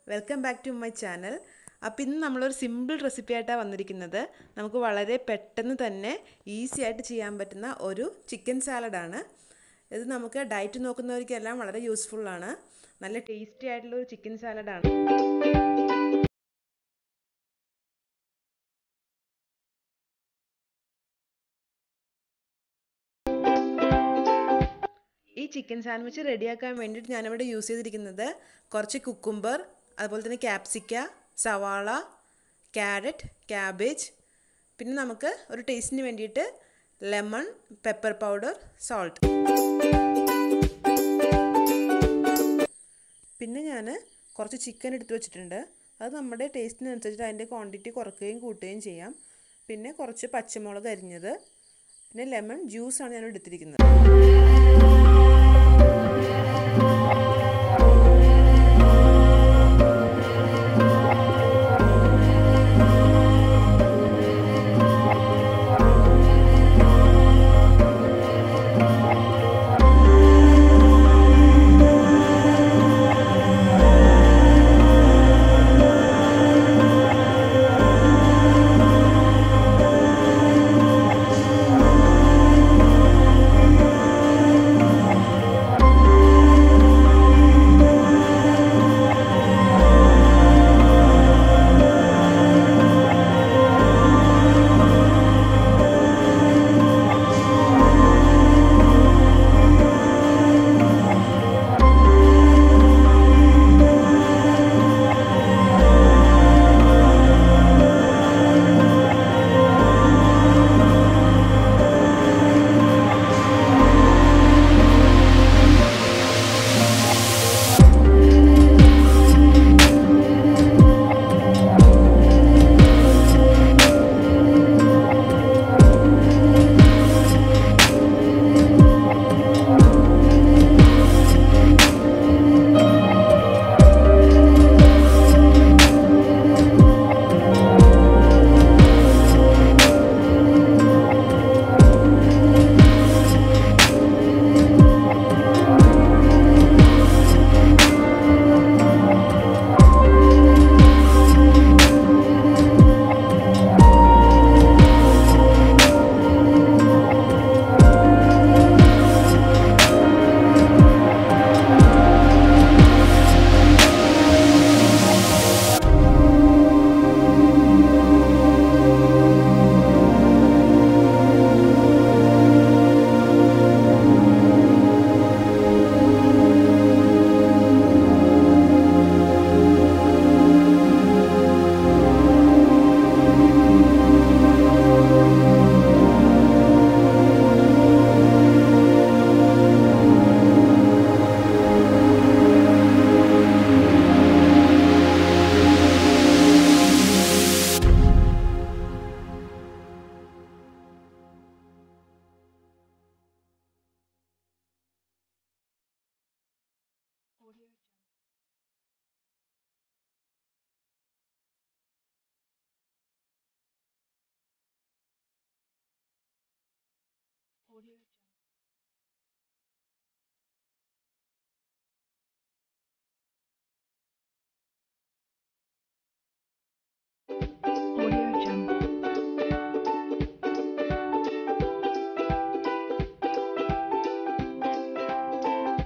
welcome back to my channel അപ്പോൾ ഇന്ന് നമ്മളൊരു സിമ്പിൾ റെസിപ്പി ആയിട്ടാണ് വന്നിരിക്കുന്നത് നമുക്ക് വളരെ പെട്ടെന്ന് തന്നെ ഈസി ആയിട്ട് ചെയ്യാൻ പറ്റുന്ന ഒരു ചിക്കൻ സാലഡാണ് ഇത് നമുക്ക് ഡയറ്റ് നോക്കുന്നവർക്കെല്ലാം വളരെ യൂസ്ഫുള്ളാണ് നല്ല ടേസ്റ്റി ആയിട്ടുള്ള ഒരു ചിക്കൻ സാലഡാണ് ഈ ചിക്കൻ സാൻഡ്വിച്ച് റെഡിയാക്കാൻ വേണ്ടിയിട്ട് ഞാനിവിടെ യൂസ് ചെയ്തിരിക്കുന്നത് കുറച്ച് കുക്കുംബർ അതുപോലെ തന്നെ ക്യാപ്സിക്ക സവാള ക്യാരറ്റ് ക്യാബേജ് പിന്നെ നമുക്ക് ഒരു ടേസ്റ്റിന് വേണ്ടിയിട്ട് ലെമൺ പെപ്പർ പൗഡർ സോൾട്ട് പിന്നെ ഞാൻ കുറച്ച് ചിക്കൻ എടുത്ത് വെച്ചിട്ടുണ്ട് അത് നമ്മുടെ ടേസ്റ്റിനനുസരിച്ചിട്ട് അതിൻ്റെ ക്വാണ്ടിറ്റി കുറയ്ക്കുകയും കൂട്ടുകയും ചെയ്യാം പിന്നെ കുറച്ച് പച്ചമുളക് അരിഞ്ഞത് പിന്നെ ലെമൺ ജ്യൂസാണ് ഞാൻ എടുത്തിരിക്കുന്നത് Audio